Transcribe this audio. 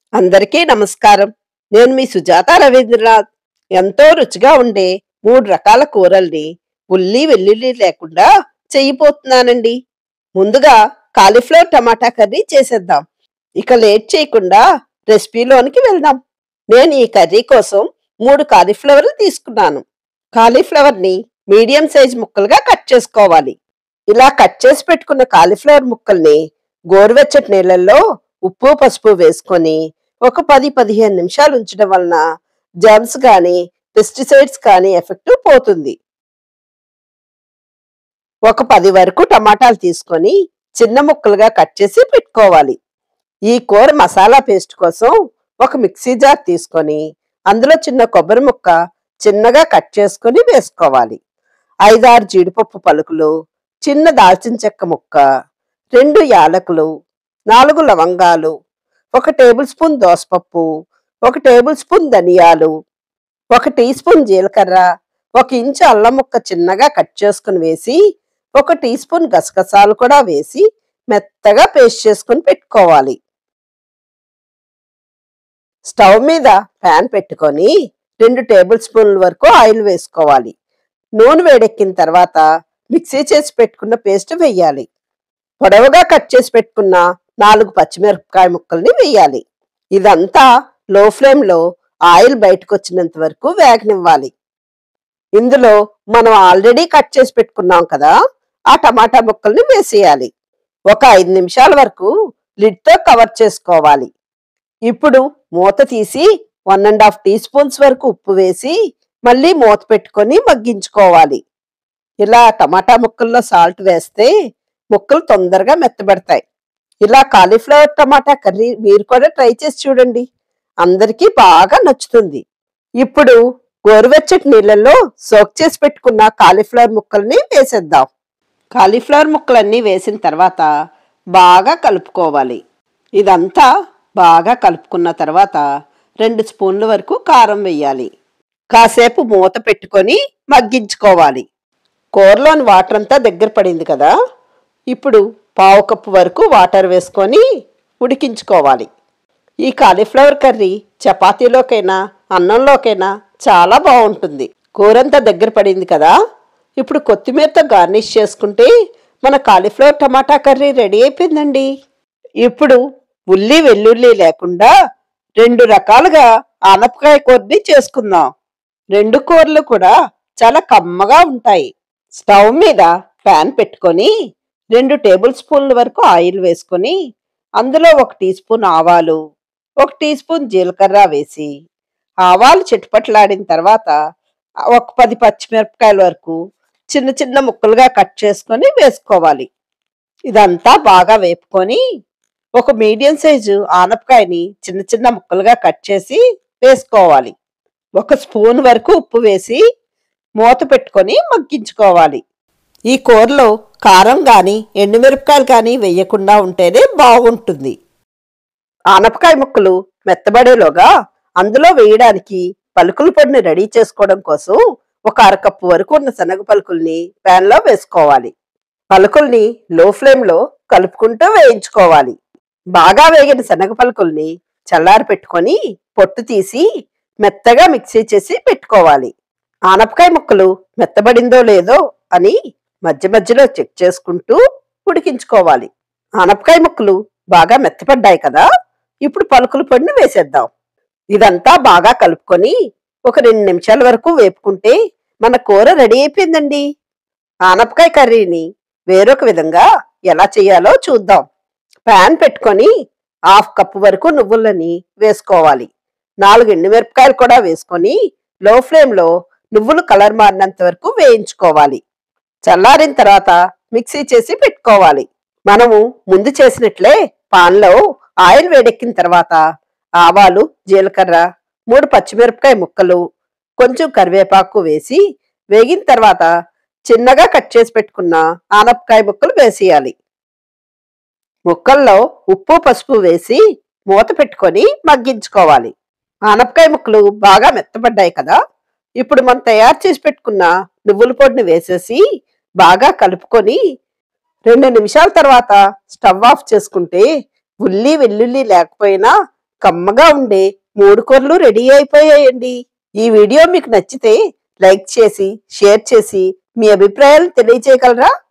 అందరికీ నమస్కారం నేను మీ సుజాత రవీంద్రనాథ్ ఎంతో రుచిగా ఉండే మూడు రకాల కూరల్ని ఉల్లి వెల్లుల్లి లేకుండా చెయ్యిపోతున్నానండి ముందుగా కాలీఫ్లవర్ టమాటా కర్రీ చేసేద్దాం ఇక లేట్ చేయకుండా రెసిపీలోనికి వెళ్దాం నేను ఈ కర్రీ కోసం మూడు కాలీఫ్లవర్లు తీసుకున్నాను కాలీఫ్లవర్ని మీడియం సైజ్ ముక్కలుగా కట్ చేసుకోవాలి ఇలా కట్ చేసి పెట్టుకున్న కాలీఫ్లవర్ ముక్కల్ని గోరువెచ్చటి నీళ్ళల్లో ఉప్పు పసుపు వేసుకొని ఒక పది పదిహేను నిమిషాలు ఉంచడం వలన జర్మ్స్ కానీ పెస్టిసైడ్స్ కానీ ఎఫెక్ట్ పోతుంది ఒక పది వరకు టమాటాలు తీసుకొని చిన్న ముక్కలుగా కట్ చేసి పెట్టుకోవాలి ఈ కూర మసాలా పేస్ట్ కోసం ఒక మిక్సీ జార్ తీసుకొని అందులో చిన్న కొబ్బరి ముక్క చిన్నగా కట్ చేసుకొని వేసుకోవాలి ఐదారు జీడిపప్పు పలుకులు చిన్న దాల్చిన చెక్క ముక్క రెండు యాలకులు నాలుగు లవంగాలు ఒక టేబుల్ స్పూన్ దోసపప్పు ఒక టేబుల్ స్పూన్ ధనియాలు ఒక టీ స్పూన్ జీలకర్ర ఒక ఇంచు అల్లం ముక్క చిన్నగా కట్ చేసుకుని వేసి ఒక టీ స్పూన్ గసగసాలు కూడా వేసి మెత్తగా పేస్ట్ చేసుకుని పెట్టుకోవాలి స్టవ్ మీద ప్యాన్ పెట్టుకొని రెండు టేబుల్ స్పూన్ల వరకు ఆయిల్ వేసుకోవాలి నూనె వేడెక్కిన తర్వాత మిక్సీ చేసి పెట్టుకున్న పేస్ట్ వేయాలి పొడవుగా కట్ చేసి పెట్టుకున్న నాలుగు పచ్చిమిరపకాయ ముక్కల్ని వేయాలి ఇదంతా లో ఫ్లేమ్ లో ఆయిల్ బయటకు వచ్చినంత వరకు వేగనివ్వాలి ఇందులో మనం ఆల్రెడీ కట్ చేసి పెట్టుకున్నాం కదా ఆ టమాటా ముక్కల్ని వేసేయాలి ఒక ఐదు నిమిషాల వరకు లిడ్ తో కవర్ చేసుకోవాలి ఇప్పుడు మూత తీసి one and half teaspoons వరకు ఉప్పు వేసి మళ్ళీ మూత పెట్టుకొని మగ్గించుకోవాలి ఇలా టమాటా ముక్కల్లో సాల్ట్ వేస్తే ముక్కలు తొందరగా మెత్తబడతాయి ఇలా కాలీఫ్లవర్ టమాటా కర్రీ మీరు కూడా ట్రై చేసి చూడండి అందరికీ బాగా నచ్చుతుంది ఇప్పుడు గోరువెచ్చటి నీళ్ళల్లో సోక్ చేసి పెట్టుకున్న కాలీఫ్లవర్ ముక్కల్ని వేసేద్దాం కాలీఫ్లవర్ ముక్కలన్నీ వేసిన తర్వాత బాగా కలుపుకోవాలి ఇదంతా బాగా కలుపుకున్న తర్వాత రెండు స్పూన్ల వరకు కారం వేయాలి కాసేపు మూత పెట్టుకొని మగ్గించుకోవాలి కూరలోని వాటర్ అంతా దగ్గర పడింది కదా ఇప్పుడు పావు కప్పు వరకు వాటర్ వేసుకొని ఉడికించుకోవాలి ఈ కాలీఫ్లవర్ కర్రీ చపాతీలోకైనా అన్నంలోకైనా చాలా బాగుంటుంది కూరంతా దగ్గర పడింది కదా ఇప్పుడు కొత్తిమీరతో గార్నిష్ చేసుకుంటే మన కాలీఫ్లవర్ టమాటా కర్రీ రెడీ అయిపోయిందండి ఇప్పుడు ఉల్లి వెల్లుల్లి లేకుండా రెండు రకాలుగా ఆనపకాయ కూరని చేసుకుందాం రెండు కూరలు కూడా చాలా కమ్మగా ఉంటాయి స్టవ్ మీద ప్యాన్ పెట్టుకొని రెండు టేబుల్ స్పూన్ల వరకు ఆయిల్ వేసుకొని అందులో ఒక టీ స్పూన్ ఆవాలు ఒక టీ స్పూన్ జీలకర్ర వేసి ఆవాలు చిటపట్లాడిన తర్వాత ఒక పది పచ్చిమిరపకాయల వరకు చిన్న చిన్న ముక్కలుగా కట్ చేసుకొని వేసుకోవాలి ఇదంతా బాగా వేపుకొని ఒక మీడియం సైజు ఆనపకాయని చిన్న చిన్న ముక్కలుగా కట్ చేసి వేసుకోవాలి ఒక స్పూన్ వరకు ఉప్పు వేసి మూత పెట్టుకొని మగ్గించుకోవాలి ఈ కూరలో కారం గాని ఎండుమిరపకాయలు కానీ వేయకుండా ఉంటేనే బాగుంటుంది ఆనపకాయ ముక్కలు మెత్తబడేలోగా అందులో వేయడానికి పలుకుల పొడిని రెడీ చేసుకోవడం కోసం ఒక అరకప్పు వరకు ఉన్న శనగ పలుకుల్ని ప్యాన్ లో వేసుకోవాలి పలుకుల్ని లో ఫ్లేమ్ లో కలుపుకుంటూ వేయించుకోవాలి బాగా వేగిన శనగ పలుకుల్ని చల్లారి పెట్టుకొని పొట్టు తీసి మెత్తగా మిక్సీ చేసి పెట్టుకోవాలి ఆనపకాయ ముక్కలు మెత్తబడిందో లేదో అని మధ్య మధ్యలో చెక్ చేసుకుంటూ ఉడికించుకోవాలి ఆనపకాయ ముక్కలు బాగా మెత్తపడ్డాయి కదా ఇప్పుడు పలుకుల పొడిని వేసేద్దాం ఇదంతా బాగా కలుపుకొని ఒక రెండు నిమిషాల వరకు వేపుకుంటే మన కూర రెడీ అయిపోయిందండి ఆనపకాయ కర్రీని వేరొక విధంగా ఎలా చేయాలో చూద్దాం ప్యాన్ పెట్టుకొని హాఫ్ కప్పు వరకు నువ్వులని వేసుకోవాలి నాలుగు ఎండుమిరపకాయలు కూడా వేసుకొని లో ఫ్లేమ్ లో నువ్వులు కలర్ మారినంత వరకు వేయించుకోవాలి చల్లారిన తర్వాత మిక్సీ చేసి పెట్టుకోవాలి మనము ముందు చేసినట్లే పాన్లో ఆయిల్ వేడెక్కిన తర్వాత ఆవాలు జీలకర్ర మూడు పచ్చిమిరపకాయ ముక్కలు కొంచెం కరివేపాకు వేసి వేగిన తర్వాత చిన్నగా కట్ చేసి పెట్టుకున్న ఆనపకాయ ముక్కలు వేసేయాలి ముక్కల్లో ఉప్పు పసుపు వేసి మూత పెట్టుకొని మగ్గించుకోవాలి ఆనపకాయ ముక్కలు బాగా మెత్తబడ్డాయి కదా ఇప్పుడు మనం తయారు చేసి పెట్టుకున్న నువ్వుల పొడిని వేసేసి బాగా కలుపుకొని రెండు నిమిషాల తర్వాత స్టవ్ ఆఫ్ చేసుకుంటే ఉల్లి వెల్లుల్లి లేకపోయినా కమ్మగా ఉండే మూడు కూరలు రెడీ అయిపోయాయండి ఈ వీడియో మీకు నచ్చితే లైక్ చేసి షేర్ చేసి మీ అభిప్రాయాలను తెలియజేయగలరా